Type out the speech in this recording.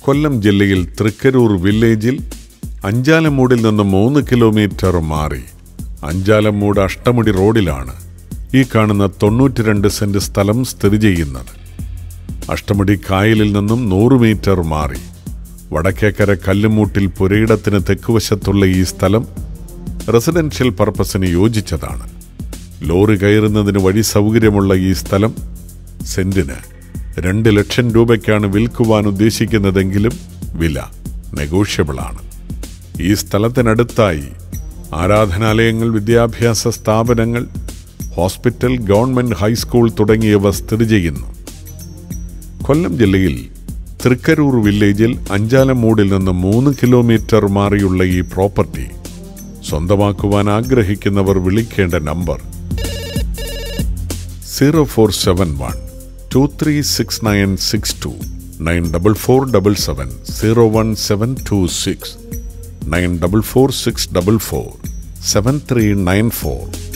കൊല്ലം ജില്ലയിൽ തൃക്കരൂർ വില്ലേജിൽ അഞ്ചാലമൂടിൽ നിന്ന് മൂന്ന് കിലോമീറ്റർ മാറി അഞ്ചാലമൂട് അഷ്ടമുടി റോഡിലാണ് ഈ കാണുന്ന തൊണ്ണൂറ്റിരണ്ട് സെന്റ് സ്ഥലം സ്ഥിതി ചെയ്യുന്നത് അഷ്ടമുടി കായലിൽ നിന്നും നൂറ് മീറ്റർ മാറി വടക്കേക്കര കല്ലുമൂട്ടിൽ പുരയിടത്തിന് തെക്കുവശത്തുള്ള ഈ സ്ഥലം റെസിഡൻഷ്യൽ പർപ്പസിന് യോജിച്ചതാണ് ലോറി കയറുന്നതിന് വഴി സൗകര്യമുള്ള ഈ സ്ഥലം സെന്റിന് രണ്ട് ലക്ഷം രൂപയ്ക്കാണ് വിൽക്കുവാൻ ഉദ്ദേശിക്കുന്നതെങ്കിലും വില നെഗോഷ്യബിളാണ് ഈ സ്ഥലത്തിനടുത്തായി ആരാധനാലയങ്ങൾ വിദ്യാഭ്യാസ സ്ഥാപനങ്ങൾ ഹോസ്പിറ്റൽ ഗവൺമെന്റ് ഹൈസ്കൂൾ തുടങ്ങിയവ സ്ഥിതി ചെയ്യുന്നു കൊല്ലം ജില്ലയിൽ തൃക്കരൂർ വില്ലേജിൽ അഞ്ചാലമൂടിൽ നിന്ന് മൂന്ന് കിലോമീറ്റർ മാറിയുള്ള ഈ പ്രോപ്പർട്ടി സ്വന്തമാക്കുവാൻ ആഗ്രഹിക്കുന്നവർ വിളിക്കേണ്ട number zero four seven one two three six nine six two nine double four double seven zero one seven two six nine double four six double four seven three nine four